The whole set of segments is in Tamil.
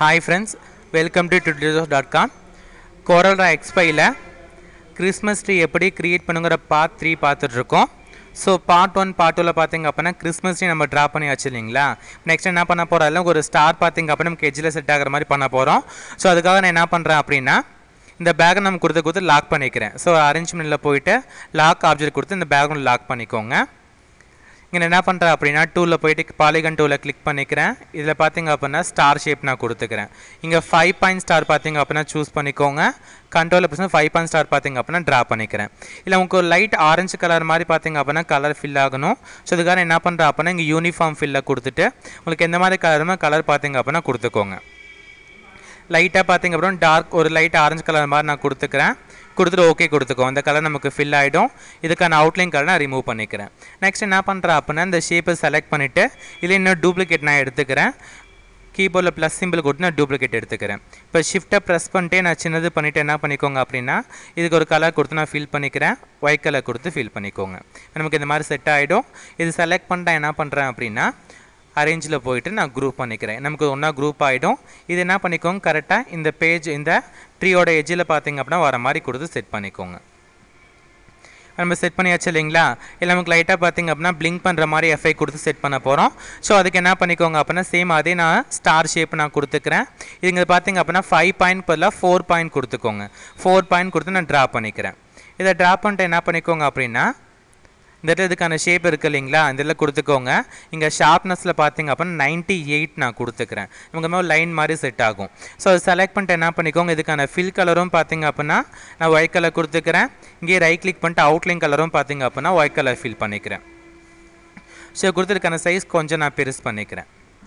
ஹாய் ஃப்ரெண்ட்ஸ் வெல்கம் டு டுடியோஸ் டாட் காம் கோரல்ரா எக்ஸ்பையில் கிறிஸ்மஸ் ட்ரீ எப்படி க்ரியேட் பண்ணுங்கிற பார்ட் த்ரீ பார்த்துட்ருக்கோம் ஸோ பார்ட் ஒன் பார்ட் டூவில் பார்த்தீங்க அப்படின்னா கிறிஸ்மஸ் ட்ரீ நம்ம ட்ரா பண்ணி வச்சு இல்லைங்களா நெக்ஸ்ட் என்ன பண்ண போகிறோம் அதில் ஒரு ஸ்டார் பார்த்தீங்க அப்படின்னா நமக்கு எஜ்ஜில் செட் ஆகிற மாதிரி பண்ண போகிறோம் ஸோ அதுக்காக நான் என்ன பண்ணுறேன் அப்படின்னா இந்த பேக்கை நம்ம கொடுத்து கொடுத்து லாக் பண்ணிக்கிறேன் ஸோ அரேஞ்ச்மெண்ட்டில் போயிட்டு லாக் ஆப்ஜெக்ட் கொடுத்து இந்த பேக் லாக் பண்ணிக்கோங்க இங்கே என்ன பண்ணுறேன் அப்படின்னா டூவில் போயிட்டு பாலிகன் டூவில் கிளிக் பண்ணிக்கிறேன் இதில் பார்த்தீங்க அப்படின்னா ஸ்டார் ஷேப் நான் கொடுத்துக்கிறேன் இங்கே ஃபைவ் பாயிண்ட் ஸ்டார் பார்த்தீங்க அப்படின்னா சூஸ் பண்ணிக்கோங்க கண்ட்ரோலில் பிரச்சனை ஃபைவ் பாயிண்ட் ஸ்டார் பார்த்தீங்க அப்படின்னா ட்ரா பண்ணிக்கிறேன் இல்லை உங்களுக்கு ஒரு லைட் ஆரஞ்சு கலர் மாதிரி பார்த்தீங்க அப்படின்னா கலர் ஃபில் ஆகணும் ஸோ இதுக்காக என்ன பண்ணுறேன் அப்படின்னா இங்கே யூனிஃபார்ம் ஃபில்லை கொடுத்துட்டு உங்களுக்கு எந்த மாதிரி கலருமோ கலர் பார்த்தீங்க அப்படின்னா கொடுத்துக்கோங்க லைட்டாக பார்த்தீங்க அப்புறம் டார்க் ஒரு லைட் ஆரஞ்சு கலர் மாதிரி நான் கொடுத்துக்கிறேன் கொடுத்துட்டு ஓகே கொடுத்துக்கோ அந்த கலர் நமக்கு ஃபில் ஆகிடும் இதுக்கான அவுட்லைன் கலர் நான் ரிமூவ் பண்ணிக்கிறேன் நெக்ஸ்ட் என்ன பண்ணுறேன் அப்படின்னா இந்த ஷேப்பை செலக்ட் பண்ணிவிட்டு இதில் இன்னும் டூப்ளிகேட் நான் எடுத்துக்கிறேன் கீபோர்டில் ப்ளஸ் சிம்பிள் கொடுத்து நான் டூப்ளிகேட் எடுத்துக்கிறேன் இப்போ ஷிஃப்ட்டை ப்ரெஸ் பண்ணிட்டு நான் சின்னது பண்ணிவிட்டு என்ன பண்ணிக்கோங்க அப்படின்னா இதுக்கு ஒரு கலர் கொடுத்து நான் ஃபில் பண்ணிக்கிறேன் ஒயிட் கலர் கொடுத்து ஃபில் பண்ணிக்கோங்க நமக்கு இந்த மாதிரி செட் ஆகிடும் இது செலக்ட் பண்ணிட்டேன் என்ன பண்ணுறேன் அப்படின்னா அரேஞ்சில் போயிட்டு நான் குரூப் பண்ணிக்கிறேன் நமக்கு ஒன்றா குரூப் ஆகிடும் இது என்ன பண்ணிக்கோங்க கரெக்டாக இந்த பேஜ் இந்த ட்ரீயோட எஜ்ஜில் பார்த்தீங்க அப்படின்னா வர மாதிரி கொடுத்து செட் பண்ணிக்கோங்க நம்ம செட் பண்ணியாச்சு இல்லைங்களா இல்லை நமக்கு லைட்டாக பார்த்தீங்க அப்படின்னா பிளிங்க் பண்ணுற மாதிரி எஃப்ஐ கொடுத்து செட் பண்ண போகிறோம் ஸோ அதுக்கு என்ன பண்ணிக்கோங்க அப்படின்னா சேம் அதே நான் ஸ்டார் ஷேப் நான் கொடுத்துக்கிறேன் இதுங்க பார்த்தீங்க அப்படின்னா ஃபைவ் பாயிண்ட் பதிலாக ஃபோர் பாயிண்ட் கொடுத்துக்கோங்க ஃபோர் பாயிண்ட் கொடுத்து நான் ட்ரா பண்ணிக்கிறேன் இதை ட்ரா பண்ணிட்டு என்ன பண்ணிக்கோங்க அப்படின்னா இந்த இடத்துல இதுக்கான ஷேப் இருக்குது இல்லைங்களா இந்த இதில் கொடுத்துக்கோங்க இங்கே ஷார்ப்னஸில் பார்த்தீங்க அப்படின்னா நைன்ட்டி எயிட் நான் கொடுத்துக்கிறேன் நமக்கு மாதிரி லைன் மாதிரி செட் ஆகும் ஸோ அது செலக்ட் பண்ணிட்டு என்ன பண்ணிக்கோங்க இதுக்கான ஃபில் கலரும் பார்த்தீங்க அப்படின்னா நான் ஒயிட் கலர் கொடுத்துக்கிறேன் இங்கே ரைட் கிளிக் பண்ணிட்டு அவுட்லைன் கலரும் பார்த்தீங்க அப்படின்னா ஒயிட் கலர் ஃபில் பண்ணிக்கிறேன் ஸோ கொடுத்துருக்கான சைஸ் கொஞ்சம் நான் பெருசு பண்ணிக்கிறேன்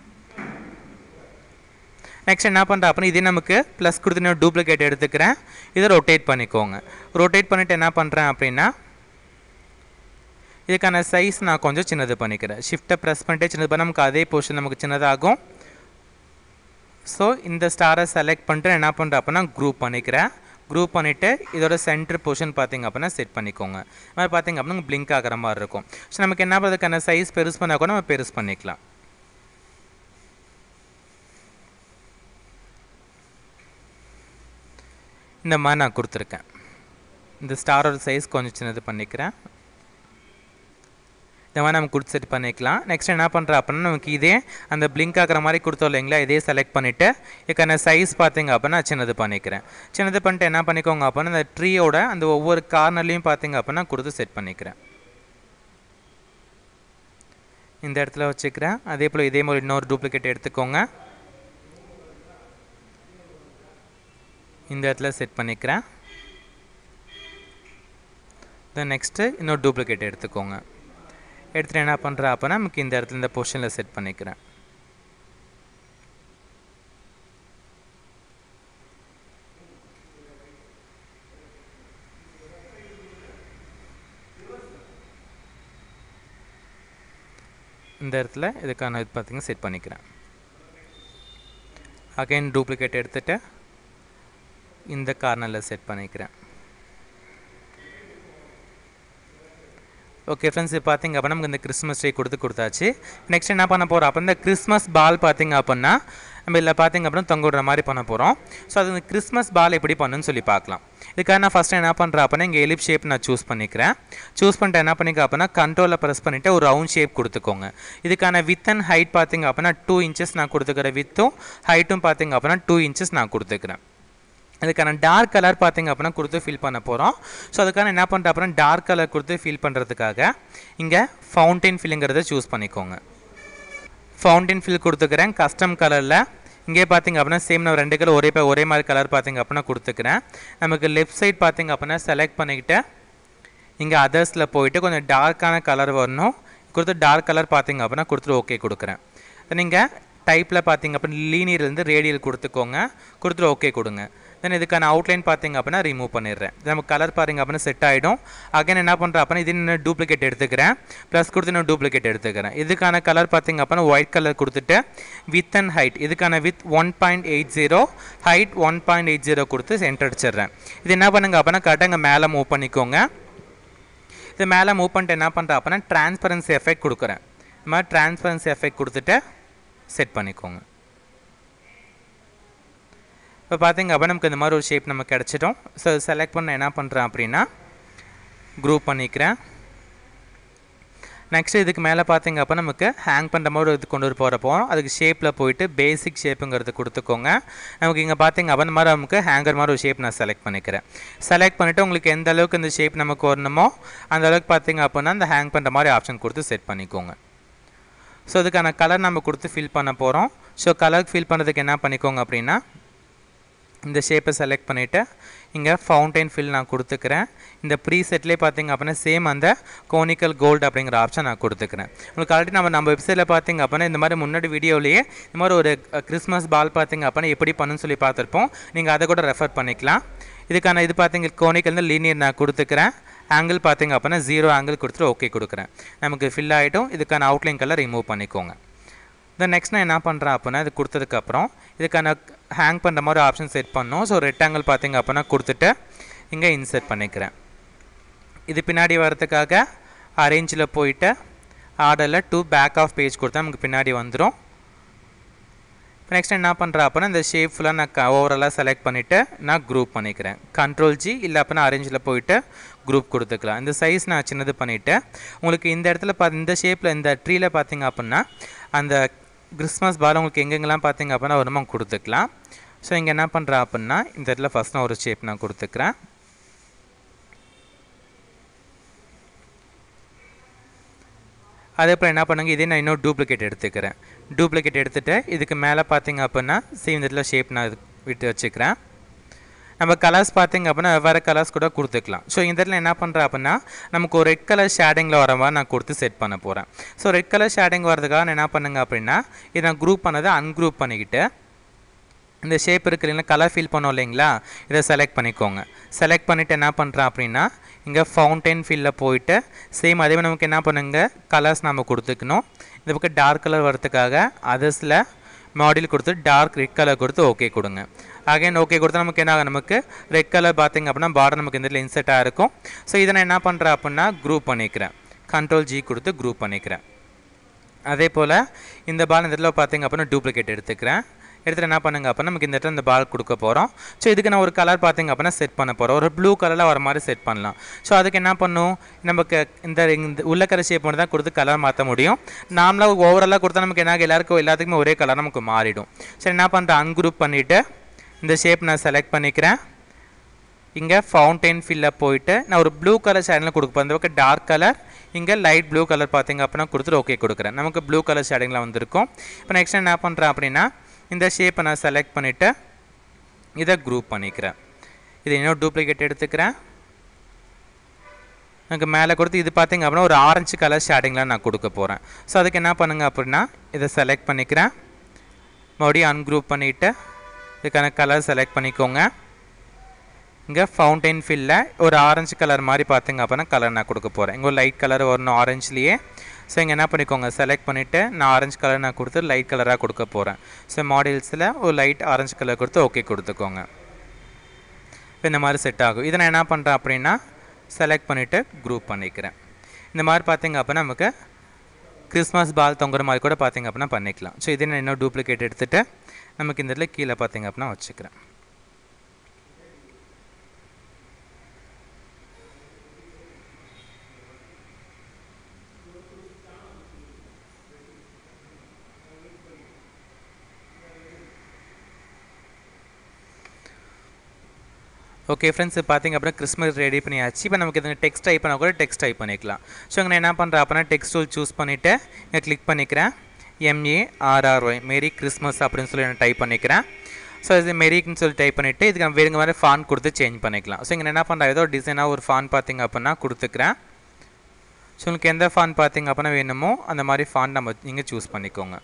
நெக்ஸ்ட் என்ன பண்ணுறேன் அப்படின்னா இதே நமக்கு ப்ளஸ் கொடுத்து நான் டூப்ளிகேட் எடுத்துக்கிறேன் இதை ரொட்டேட் பண்ணிக்கோங்க ரொட்டேட் பண்ணிவிட்டு என்ன பண்ணுறேன் அப்படின்னா இதுக்கான சைஸ் நான் கொஞ்சம் சின்னது பண்ணிக்கிறேன் ஷிஃப்ட்டை ப்ரெஸ் பண்ணிட்டே சின்னது பண்ண நமக்கு அதே போர்ஷன் நமக்கு சின்னதாகும் ஸோ இந்த ஸ்டாரை செலக்ட் பண்ணிட்டு என்ன பண்ணுறேன் அப்படின்னா குரூப் பண்ணிக்கிறேன் குரூப் பண்ணிவிட்டு இதோட சென்டர் பொசிஷன் பார்த்திங்க அப்படின்னா செட் பண்ணிக்கோங்க இது மாதிரி பார்த்திங்க அப்படின்னா பிளிங்க் ஆகிற மாதிரி இருக்கும் ஸோ நமக்கு என்ன பண்ணுறதுக்கான சைஸ் பெருசு பண்ணால் கூட நம்ம பெருசு பண்ணிக்கலாம் இந்த மாதிரி நான் கொடுத்துருக்கேன் இந்த ஸ்டாரோட சைஸ் கொஞ்சம் சின்னது பண்ணிக்கிறேன் இந்த மாதிரி நம்ம கொடுத்து செட் பண்ணிக்கலாம் நெக்ஸ்ட் என்ன பண்ணுறோம் அப்படின்னா நமக்கு இதே அந்த பிளிங்க் ஆகிற மாதிரி கொடுத்தோம் இல்லைங்களா இதே செலக்ட் பண்ணிவிட்டு இதுக்கான சைஸ் பார்த்தீங்க அப்படின்னா சின்னது பண்ணிக்கிறேன் சின்னது பண்ணிட்டு என்ன பண்ணிக்கோங்க அப்படின்னா இந்த ட்ரீயோட அந்த ஒவ்வொரு கார்னர்லையும் பார்த்தீங்க அப்படின்னா கொடுத்து செட் பண்ணிக்கிறேன் இந்த இடத்துல வச்சுக்கிறேன் அதே போல் இதே மாதிரி இன்னொரு டூப்ளிகேட் எடுத்துக்கோங்க இந்த இடத்துல செட் பண்ணிக்கிறேன் தென் நெக்ஸ்ட்டு இன்னொரு டூப்ளிகேட் எடுத்துக்கோங்க எடுத்துகிட்டு என்ன பண்ணுறேன் அப்போனா நமக்கு இந்த இடத்துல இந்த பொசிஷனில் செட் பண்ணிக்கிறேன் இந்த இடத்துல இதுக்கான இது பார்த்திங்க செட் பண்ணிக்கிறேன் அகைன் டூப்ளிகேட் எடுத்துகிட்டு இந்த கார்னரில் செட் பண்ணிக்கிறேன் ஓகே ஃப்ரெண்ட்ஸ் இப்போ பார்த்தீங்க அப்படின்னா நமக்கு இந்த கிறிஸ்மஸ் ட்ரீ கொடுத்து கொடுத்தாச்சு நெக்ஸ்ட் என்ன பண்ண போகிறோம் அப்போ இந்த கிறிஸ்மஸ் பால் பார்த்தீங்க அப்படின்னா நம்ம இதில் பார்த்தீங்க அப்படின்னா தொங்க விடுற மாதிரி பண்ண போகிறோம் ஸோ அது இந்த கிறிஸ்மஸ் பால் எப்படி பண்ணுன்னு சொல்லி பார்க்கலாம் இதுக்காக நான் ஃபஸ்ட்டு என்ன பண்ணுறேன் அப்படின்னா இங்கே எலிப் ஷேப் நான் சூஸ் பண்ணிக்கிறேன் சூஸ் பண்ணிட்டு என்ன பண்ணிக்க அப்படின்னா கண்ட்ரோலில் ப்ரெஸ் பண்ணிவிட்டு ஒரு ரவுண்ட் ஷேப் கொடுத்துக்கோங்க இதுக்கான வித் அண்ட் ஹைட் பார்த்தீங்க அப்படின்னா டூ இன்ச்சஸ் நான் கொடுத்துக்கிறேன் வித்தும் ஹைட்டும் பார்த்தீங்க அப்படின்னா டூ இன்ச்சஸ் நான் கொடுத்துக்கிறேன் அதுக்கான டார்க் கலர் பார்த்திங்க அப்படின்னா கொடுத்து ஃபில் பண்ண போகிறோம் ஸோ அதுக்கான என்ன பண்ணுறேன் அப்புறம் டார்க் கலர் கொடுத்து ஃபில் பண்ணுறதுக்காக இங்கே ஃபவுண்டைன் ஃபில்லுங்கிறத சூஸ் பண்ணிக்கோங்க ஃபவுண்டைன் ஃபில் கொடுத்துக்கிறேன் கஸ்டம் கலரில் இங்கே பார்த்திங்க அப்படின்னா சேம் நான் ரெண்டு கலர் ஒரே ஒரே மாதிரி கலர் பார்த்திங்க அப்படின்னா கொடுத்துக்கிறேன் நமக்கு லெஃப்ட் சைட் பார்த்திங்க அப்படின்னா செலக்ட் பண்ணிக்கிட்டு இங்கே அதர்ஸில் போயிட்டு கொஞ்சம் டார்க்கான கலர் வரணும் கொடுத்து டார்க் கலர் பார்த்திங்க அப்படின்னா கொடுத்துட்டு ஓகே கொடுக்குறேன் நீங்கள் டைப்பில் பார்த்திங்க அப்படின்னா லீனியர்லேருந்து ரேடியல் கொடுத்துக்கோங்க கொடுத்துட்டு ஓகே கொடுங்க தென் இதுக்கான அவுட்லைன் பார்த்திங்க அப்படின்னா ரிமூவ் பண்ணிடுறேன் நமக்கு கலர் பாருங்க அப்படின்னா செட் ஆகிடும் அகைன் என்ன பண்ணுறேன் அப்படின்னா இது இன்னும் டூப்ளிகேட் எடுத்துக்கிறேன் ப்ளஸ் கொடுத்து இன்னும் டூப்ளிகேட் எடுத்துக்கிறேன் இதுக்கான கலர் பார்த்திங்க அப்படின்னா ஒயிட் கலர் கொடுத்துட்டு வித் அண்ட் ஹைட் இதுக்கான width one point eight zero height one point eight zero கொடுத்து சென்டர் அடிச்சிடுறேன் இது என்ன பண்ணுங்க அப்படின்னா கரெக்டாக இங்கே மேலே மூவ் பண்ணிக்கோங்க இது மேலே மூவ் பண்ணிட்டு என்ன பண்ணுறேன் அப்படின்னா டிரான்ஸ்பரன்சி எஃபெக்ட் கொடுக்குறேன் இந்த மாதிரி டிரான்ஸ்பரன்சி எஃபெக்ட் கொடுத்துட்டு செட் பண்ணிக்கோங்க இப்போ பார்த்தீங்க அப்படின்னா நமக்கு இந்த மாதிரி ஒரு ஷேப் நமக்கு கிடச்சிட்டோம் ஸோ செலக்ட் பண்ண என்ன பண்ணுறேன் அப்படின்னா குரூப் பண்ணிக்கிறேன் நெக்ஸ்ட் இதுக்கு மேலே பார்த்தீங்க அப்போ நமக்கு ஹேங் பண்ணுற மாதிரி ஒரு இது கொண்டு வர போகிற போகிறோம் அதுக்கு ஷேப்பில் போயிட்டு பேசிக் ஷேப்புங்கிறது கொடுத்துக்கோங்க நமக்கு இங்கே பார்த்தீங்க அப்போ இந்த மாதிரி நமக்கு ஹேங்கர் மாதிரி ஒரு ஷேப் நான் செலக்ட் பண்ணிக்கிறேன் செலக்ட் பண்ணிவிட்டு உங்களுக்கு எந்த அளவுக்கு இந்த ஷேப் நமக்கு வரணுமோ அந்த அளவுக்கு பார்த்தீங்க அப்படின்னா அந்த ஹேங் பண்ணுற மாதிரி ஆப்ஷன் கொடுத்து செட் பண்ணிக்கோங்க ஸோ அதுக்கான கலர் நம்ம கொடுத்து ஃபில் பண்ண போகிறோம் ஸோ கலர் ஃபில் பண்ணுறதுக்கு என்ன பண்ணிக்கோங்க அப்படின்னா இந்த ஷேப்பை செலக்ட் பண்ணிவிட்டு இங்கே ஃபவுண்டைன் ஃபில் நான் கொடுத்துக்கிறேன் இந்த ப்ரீ செட்லேயே பார்த்தீங்க அப்படின்னா சேம் அந்த கோனிக்கல் கோல்டு அப்படிங்கிற ஆப்ஷன் நான் கொடுத்துக்கிறேன் உங்களுக்கு ஆல்ரெடி நம்ம நம்ம வெப்சைட்டில் பார்த்தீங்க அப்படின்னா இந்த மாதிரி முன்னாடி வீடியோலேயே இந்த மாதிரி ஒரு கிறிஸ்மஸ் பால் பார்த்தீங்க அப்படின்னா எப்படி பண்ணுன்னு சொல்லி பார்த்துருப்போம் நீங்கள் அதை கூட ரெஃபர் பண்ணிக்கலாம் இதுக்கான இது பார்த்தீங்க கோனிக்கல் லீனியர் நான் கொடுத்துக்கிறேன் ஆங்கிள் பார்த்தீங்க அப்படின்னா ஜீரோ ஆங்கிள் கொடுத்துட்டு ஓகே கொடுக்குறேன் நமக்கு ஃபில் ஆகிட்டும் இதுக்கான அவுட்லைன் கலர் ரிமூவ் பண்ணிக்கோங்க தென் நெக்ஸ்ட் நான் என்ன பண்ணுறேன் அப்படின்னா இது கொடுத்ததுக்கப்புறம் இதுக்கான ஹேங் பண்ணுற மாதிரி ஆப்ஷன் செட் பண்ணோம் ஸோ ரெக்டாங்கிள் பார்த்தீங்க அப்படின்னா கொடுத்துட்டு இங்கே இன்சர்ட் பண்ணிக்கிறேன் இது பின்னாடி வரதுக்காக அரேஞ்சில் போயிட்டு ஆர்டரில் டூ பேக் ஆஃப் பேஜ் கொடுத்தா நமக்கு பின்னாடி வந்துடும் இப்போ நெக்ஸ்ட் என்ன பண்ணுறேன் அப்படின்னா இந்த ஷேப் ஃபுல்லாக நான் ஓவராலாக செலக்ட் பண்ணிவிட்டு நான் குரூப் பண்ணிக்கிறேன் கண்ட்ரோல் ஜி இல்லை அப்படின்னா அரேஞ்சில் போயிட்டு குரூப் கொடுத்துக்கலாம் இந்த சைஸ் நான் சின்னது பண்ணிவிட்டு உங்களுக்கு இந்த இடத்துல பா இந்த ஷேப்பில் இந்த ட்ரீயில் பார்த்தீங்க அப்படின்னா அந்த கிறிஸ்மஸ் பால் உங்களுக்கு எங்கெங்கெல்லாம் பார்த்தீங்க அப்படின்னா வருமா கொடுத்துக்கலாம் ஸோ இங்கே என்ன பண்ணுறேன் அப்படின்னா இந்த இடத்துல ஃபஸ்ட் நான் ஒரு ஷேப் நான் கொடுத்துக்கிறேன் அதே போல் என்ன பண்ணுங்க இதே நான் இன்னும் டூப்ளிகேட் எடுத்துக்கிறேன் டூப்ளிகேட் எடுத்துகிட்டு இதுக்கு மேலே பார்த்தீங்க அப்படின்னா சேம் இந்த இடத்துல ஷேப் நான் விட்டு வச்சுக்கிறேன் நம்ம கலர்ஸ் பார்த்தீங்க அப்படின்னா வெவ்வேறு கலர்ஸ் கூட கொடுத்துக்கலாம் ஸோ இந்த இடத்துல என்ன பண்ணுறேன் அப்படின்னா நமக்கு ஒரு ரெட் கலர் ஷேடிங்கில் வர மாதிரி நான் கொடுத்து செட் பண்ண போகிறேன் ஸோ ரெட் கலர் ஷேடிங் வரதுக்காக நான் என்ன பண்ணுங்க அப்படின்னா இதை நான் குரூப் பண்ணதை அன்குரூப் பண்ணிக்கிட்டு இந்த ஷேப் இருக்கு இல்லைங்களா கலர் ஃபில் பண்ணோம் இல்லைங்களா இதை செலக்ட் பண்ணிக்கோங்க செலக்ட் பண்ணிவிட்டு என்ன பண்ணுறேன் அப்படின்னா இங்கே ஃபவுண்டைன் ஃபில்லில் போயிட்டு சேம் அதே மாதிரி நமக்கு என்ன பண்ணுங்க கலர்ஸ் நம்ம கொடுத்துக்கணும் இந்த பக்கம் டார்க் கலர் வரதுக்காக அதர்ஸில் மாடல் கொடுத்து டார்க் ரெட் கலர் கொடுத்து ஓகே கொடுங்க அகைன் ஓகே கொடுத்தா நமக்கு என்ன ஆகும் நமக்கு ரெட் கலர் பார்த்திங்க அப்படின்னா பார்டர் நமக்கு இந்த இதில் இன்செர்ட்டாக இருக்கும் ஸோ இதை நான் என்ன பண்ணுறேன் அப்படின்னா குரூப் பண்ணிக்கிறேன் கண்ட்ரோல் ஜி கொடுத்து குரூப் பண்ணிக்கிறேன் அதே போல் இந்த பால் இந்த இடத்துல பார்த்தீங்க அப்படின்னா டூப்ளிகேட் எடுத்துக்கிறேன் எடுத்துகிட்டு என்ன பண்ணுங்க அப்படின்னா நமக்கு இந்த இடத்துல இந்த பால் கொடுக்க போகிறோம் ஸோ இதுக்கு நான் ஒரு கலர் பார்த்தீங்க அப்படின்னா செட் பண்ண போகிறோம் ஒரு ப்ளூ கலரில் வர மாதிரி செட் பண்ணலாம் ஸோ அதுக்கு என்ன பண்ணும் நமக்கு இந்த இந்த உள்ள கலர் ஷேப் மட்டும் தான் கொடுத்து கலர் மாற்ற முடியும் நார்மலாக ஓவராலாக கொடுத்தா நமக்கு என்ன எல்லாருக்கும் எல்லாத்துக்குமே ஒரே கலர் நமக்கு மாறிடும் சரி என்ன பண்ணுறேன் அன்குரூப் பண்ணிவிட்டு இந்த ஷேப் நான் செலக்ட் பண்ணிக்கிறேன் இங்கே ஃபவுண்டைன் ஃபில்லில் போயிட்டு நான் ஒரு ப்ளூ கலர் ஷேடிங்கில் கொடுக்க போகிறேன் இந்த பக்கம் டார்க் கலர் இங்கே லைட் ப்ளூ கலர் பார்த்தீங்க அப்படின்னா கொடுத்துட்டு ஓகே கொடுக்குறேன் நமக்கு ப்ளூ கலர் ஷேடிங்கில் வந்திருக்கும் இப்போ நெக்ஸ்ட் என்ன பண்ணுறேன் அப்படின்னா இந்த ஷேப்பை நான் செலக்ட் பண்ணிவிட்டு இதை குரூப் பண்ணிக்கிறேன் இது இன்னும் டூப்ளிகேட் எடுத்துக்கிறேன் எனக்கு மேலே கொடுத்து இது பார்த்தீங்க அப்படின்னா ஒரு ஆரஞ்சு கலர் ஷேடிங்கில் நான் கொடுக்க போகிறேன் ஸோ அதுக்கு என்ன பண்ணுங்க அப்படின்னா இதை செலக்ட் பண்ணிக்கிறேன் மறுபடியும் அன்குரூப் பண்ணிவிட்டு இதுக்கான கலர் செலக்ட் பண்ணிக்கோங்க இங்கே ஃபவுண்டைன் ஃபில்லில் ஒரு ஆரஞ்சு கலர் மாதிரி பார்த்தீங்க அப்படின்னா கலர் நான் கொடுக்க போகிறேன் இங்கே ஒரு லைட் கலர் வரணும் ஆரஞ்சுலேயே ஸோ இங்கே என்ன பண்ணிக்கோங்க செலக்ட் பண்ணிவிட்டு நான் ஆரஞ்சு கலர் நான் கொடுத்து லைட் கலராக கொடுக்க போகிறேன் ஸோ மாடல்ஸில் ஒரு லைட் ஆரஞ்சு கலர் கொடுத்து ஓகே கொடுத்துக்கோங்க இப்போ இந்த மாதிரி செட் ஆகும் இதை நான் என்ன பண்ணுறேன் அப்படின்னா செலக்ட் பண்ணிவிட்டு குரூப் பண்ணிக்கிறேன் இந்த மாதிரி பார்த்தீங்க அப்படின்னா நமக்கு கிறிஸ்மஸ் பால் தொங்குற மாதிரி கூட பார்த்தீங்க அப்படின்னா பண்ணிக்கலாம் ஸோ இதே நான் இன்னும் டூப்ளிகேட் எடுத்துகிட்டு நமக்கு இந்த இடத்துல கீழே பார்த்தீங்க அப்படின்னா வச்சுக்கிறேன் ஓகே ஃப்ரெண்ட்ஸ் பார்த்தீங்க அப்படின்னா கிறிஸ்மஸ் ரெடி பண்ணியாச்சு இப்போ நமக்கு இதில் டெக்ஸ்ட் டைப் பண்ணால் கூட டெக்ஸ்ட் டைப் பண்ணிக்கலாம் ஸோ இங்கே நான் என்ன பண்ணுறேன் அப்படின்னா டெக்ஸ்ட் டூல் சூஸ் பண்ணிவிட்டு இங்கே கிளிக் பண்ணிக்கிறேன் எம்ஏஆர்ஆர்ஒய் மேரி கிறிஸ்மஸ் அப்படின்னு சொல்லி நான் டைப் பண்ணிக்கிறேன் ஸோ இது மெரிக்குன்னு சொல்லி டைப் பண்ணிவிட்டு இதுக்கு நம்ம வேறுங்க மாதிரி ஃபான் கொடுத்து சேஞ்ச் பண்ணிக்கலாம் ஸோ இங்கே என்ன பண்ணுறேன் ஏதோ டிசைனாக ஒரு ஃபான் பார்த்தீங்க அப்படின்னா கொடுத்துக்கிறேன் ஸோ உங்களுக்கு எந்த ஃபான் பார்த்தீங்க அப்படின்னா வேணுமோ அந்த மாதிரி ஃபான் நம்ம நீங்கள் சூஸ் பண்ணிக்கோங்க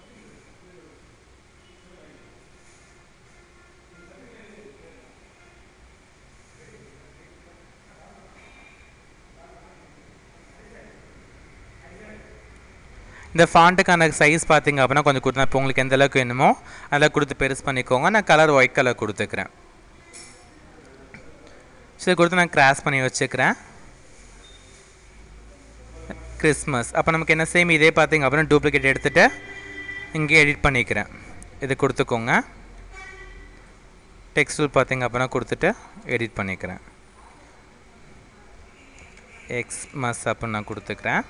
இந்த ஃபாண்ட்டுக்கான சைஸ் பார்த்தீங்க அப்படின்னா கொஞ்சம் கொடுத்தா இப்போ உங்களுக்கு எந்த அளவுக்கு வேணுமோ அதில் கொடுத்து பெருசு பண்ணிக்கோங்க நான் கலர் ஒயிட் கலர் கொடுத்துக்கிறேன் சரி கொடுத்து நான் கிராஸ் பண்ணி வச்சுக்கிறேன் கிறிஸ்மஸ் அப்போ நமக்கு என்ன சேம் இதே பார்த்தீங்க அப்படின்னா டூப்ளிகேட் எடுத்துகிட்டு இங்கே எடிட் பண்ணிக்கிறேன் இது கொடுத்துக்கோங்க டெக்ஸ்ட் பார்த்தீங்க அப்படின்னா கொடுத்துட்டு எடிட் பண்ணிக்கிறேன் எக்ஸ்மஸ் அப்படின்னு நான் கொடுத்துக்கிறேன்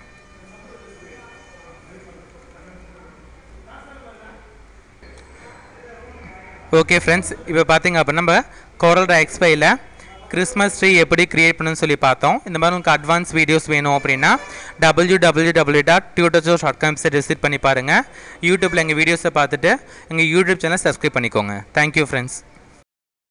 ஓகே ஃப்ரெண்ட்ஸ் இப்போ பார்த்தீங்க அப்படின்னா நம்ம கோரல் எக்ஸ்பையில் கிறிஸ்மஸ் ட்ரீ எப்படி கிரியேட் பண்ணணும்னு சொல்லி பார்த்தோம் இந்த மாதிரி உங்களுக்கு அட்வான்ஸ் வீடியோஸ் வேணும் அப்படின்னா டபிள்யூ டபிள்யூ டபிள்யூ டாட் டியூட்டர்ஸோ டாட் காம்ஸை விசிட் பண்ணி பாருங்கள் யூடியூப்பில் எங்கள் வீடியோஸை பார்த்துட்டு எங்கள் யூடியூப் சேனல் சப்ஸ்கிரைப் பண்ணிக்கோங்க தேங்க்யூ ஃப்ரெண்ட்ஸ்